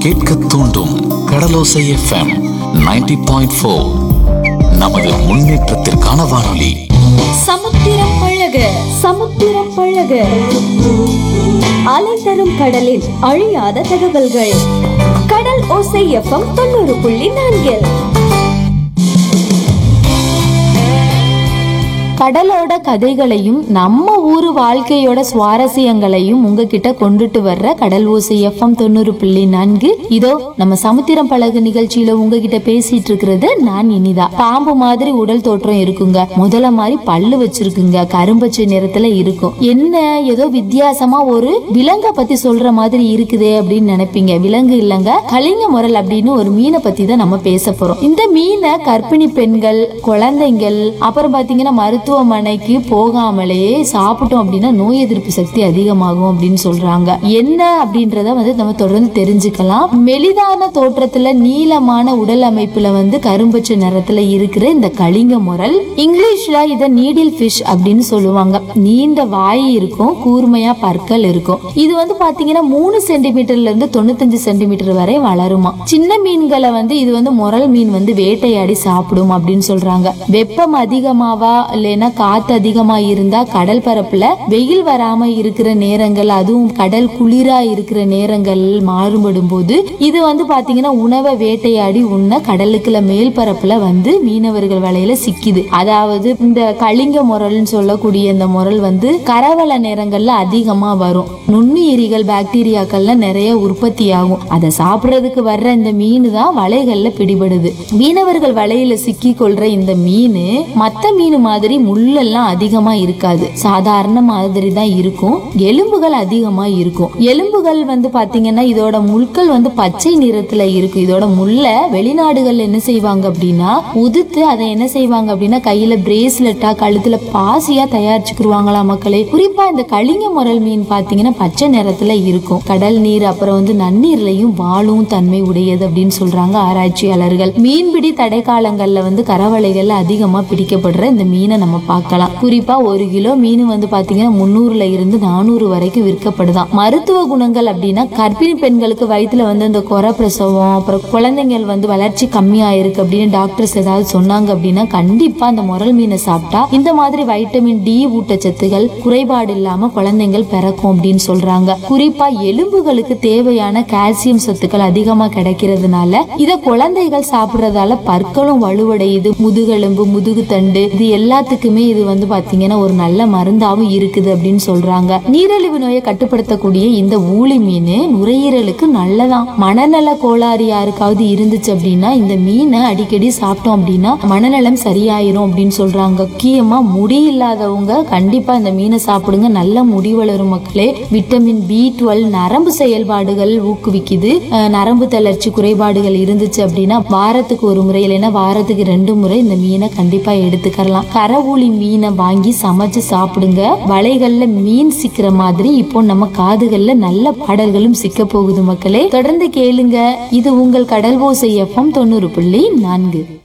கேட்க தூண்டும் கடலோசை FM 90.4 point four நமது முன்னேற்றத்திற்கான வானொலி சமுத்திரம் பழக சமுத்திரம் பழக அலை தரும் கடலில் அழியாத தகவல்கள் கடல் ஓசை எஃப்எம் தொண்ணூறு புள்ளி நான்கில் கடலோட கதைகளையும் நம்ம ஊரு வாழ்க்கையோட சுவாரஸ்யங்களையும் உங்ககிட்ட கொண்டுட்டு வர்ற கடல் ஓசை எஃப்எம் தொண்ணூறு புள்ளி நான்கு இதோ நம்ம சமுத்திரம் பழகு நிகழ்ச்சியில உங்ககிட்ட பேசிட்டு இருக்கிறது நான் இனிதா பாம்பு மாதிரி உடல் தோற்றம் இருக்குங்க முதல்ல மாதிரி பல்லு வச்சிருக்குங்க கரும்பச்சை நிறத்துல இருக்கும் என்ன ஏதோ வித்தியாசமா ஒரு விலங்க பத்தி சொல்ற மாதிரி இருக்குதே அப்படின்னு நினைப்பீங்க விலங்கு இல்லங்க கலிங்க முரல் அப்படின்னு ஒரு மீனை பத்தி தான் நம்ம பேச போறோம் இந்த மீனை கர்ப்பிணி பெண்கள் குழந்தைங்கள் அப்புறம் பாத்தீங்கன்னா மருத்துவமனைக்கு போகாமலேயே சாப்பிட்டோம் அப்படின்னா நோய் எதிர்ப்பு சக்தி அதிகமாகும் அப்படின்னு சொல்றாங்க என்ன அப்படின்றத வந்து நம்ம தொடர்ந்து தெரிஞ்சுக்கலாம் மெலிதான தோற்றத்துல நீளமான உடல் அமைப்புல வந்து கரும்பச்சை நிறத்துல இருக்கிற இந்த கலிங்க முரல் இங்கிலீஷ்ல இத நீடில் ஃபிஷ் அப்படின்னு சொல்லுவாங்க நீண்ட வாய் இருக்கும் கூர்மையா பற்கள் இருக்கும் இது வந்து பாத்தீங்கன்னா மூணு சென்டிமீட்டர்ல இருந்து தொண்ணூத்தஞ்சு சென்டிமீட்டர் வரை வளருமா சின்ன மீன்களை வந்து இது வந்து முரல் மீன் வந்து வேட்டையாடி சாப்பிடும் அப்படின்னு சொல்றாங்க வெப்பம் அதிகமாவா இல்லைன்னா காத்து அதிகமா இருந்தா கடல் பரப்புல வெயில் வராம இருக்கிற நேரங்கள் அதுவும் கடல் குளிரா இருக்கிற நேரங்கள் மாறுபடும் போது இது வந்து பாத்தீங்கன்னா உணவை வேட்டையாடி உண்ண கடலுக்குள்ள மேல் பரப்புல வந்து மீனவர்கள் வலையில சிக்கிது அதாவது இந்த கலிங்க முரல்னு சொல்லக்கூடிய இந்த முரல் வந்து கரவல நேரங்கள்ல அதிகமா வரும் நுண்ணுயிரிகள் பாக்டீரியாக்கள்ல நிறைய உற்பத்தி ஆகும் அதை சாப்பிடுறதுக்கு வர்ற இந்த மீன் தான் வலைகள்ல பிடிபடுது மீனவர்கள் வலையில சிக்கி கொள்ற இந்த மீன் மத்த மீன் மாதிரி முள்ளெல்லாம் அதிகமா இருக்காது சாதாரண மாதிரி தான் இருக்கும் எலும்புகள் அதிகமா இருக்கும் எலும்புகள் வந்து பாத்தீங்கன்னா இதோட முட்கள் வந்து பச்சை நிறத்துல இருக்கும் இதோட முள்ள வெளிநாடுகள்ல என்ன செய்வாங்க அப்படின்னா உதுத்து அதை என்ன செய்வாங்க அப்படின்னா கையில பிரேஸ்லெட்டா கழுத்துல பாசியா தயாரிச்சுக்குருவாங்களா மக்களே குறிப்பா இந்த கலிங்க முரல் மீன் பாத்தீங்கன்னா பச்சை நிறத்துல இருக்கும் கடல் நீர் அப்புறம் வந்து நன்னீர்லயும் வாழும் தன்மை உடையது அப்படின்னு சொல்றாங்க ஆராய்ச்சியாளர்கள் மீன்பிடி தடை காலங்கள்ல வந்து கரவலைகள்ல அதிகமா பிடிக்கப்படுற இந்த மீனை நம்ம பார்க்கலாம் குறிப்பா ஒரு கிலோ மீன் வந்து பாத்தீங்கன்னா முந்நூறுல இருந்து நானூறு வரைக்கும் விற்கப்படுதாம் மருத்துவ குணங்கள் அப்படின்னா கர்ப்பிணி பெண்களுக்கு வயித்துல வந்து இந்த குறை பிரசவம் அப்புறம் குழந்தைகள் வந்து வளர்ச்சி கம்மியா இருக்கு அப்படின்னு டாக்டர்ஸ் ஏதாவது சொன்னாங்க அப்படின்னா கண்டிப்பா அந்த முரல் மீனை சாப்பிட்டா இந்த மாதிரி வைட்டமின் டி ஊட்டச்சத்துகள் குறைபாடு இல்லாம குழந்தைகள் பிறக்கும் அப்படின்னு சொல்றாங்க குறிப்பா எலும்புகளுக்கு தேவையான கால்சியம் சத்துக்கள் அதிகமா கிடைக்கிறதுனால இத குழந்தைகள் சாப்பிடுறதால பற்களும் வலுவடையுது முதுகெலும்பு முதுகு தண்டு இது எல்லாத்துக்குமே இது வந்து பாத்தீங்கன்னா ஒரு நல்ல மருந்தாவும் இருக்குது அப்படின்னு சொல்றாங்க நீரிழிவு நோயை கட்டுப்படுத்தக்கூடிய இந்த ஊளி மீன் நுரையீரலுக்கு நல்லதான் மனநல கோளாறு யாருக்காவது இருந்துச்சு அப்படின்னா இந்த மீனை அடிக்கடி சாப்பிட்டோம் அப்படின்னா மனநலம் சரியாயிரும் அப்படின்னு சொல்றாங்க முக்கியமா முடி இல்லாதவங்க கண்டிப்பா இந்த மீனை சாப்பிடுங்க நல்ல முடி வளரும் மக்களே விட்டமின் பி டுவெல் நரம்பு செயல்பாடுகள் ஊக்குவிக்குது அஹ் நரம்பு தளர்ச்சி குறைபாடுகள் இருந்துச்சு அப்படின்னா வாரத்துக்கு ஒரு முறை இல்லைன்னா வாரத்துக்கு ரெண்டு முறை இந்த மீனை கண்டிப்பா எடுத்துக்கலாம் கரவூலி மீனை வாங்கி சமைச்சு சாப்பிடுங்க வலைகள்ல மீன் சிக்கிற மாதிரி இப்போ நம்ம காதுகள்ல நல்ல பாடல்களும் சிக்க போகுது மக்களே தொடர்ந்து கேளுங்க இது உங்கள் கடல் ஓசை எஃப்எம் தொண்ணூறு புள்ளி நான்கு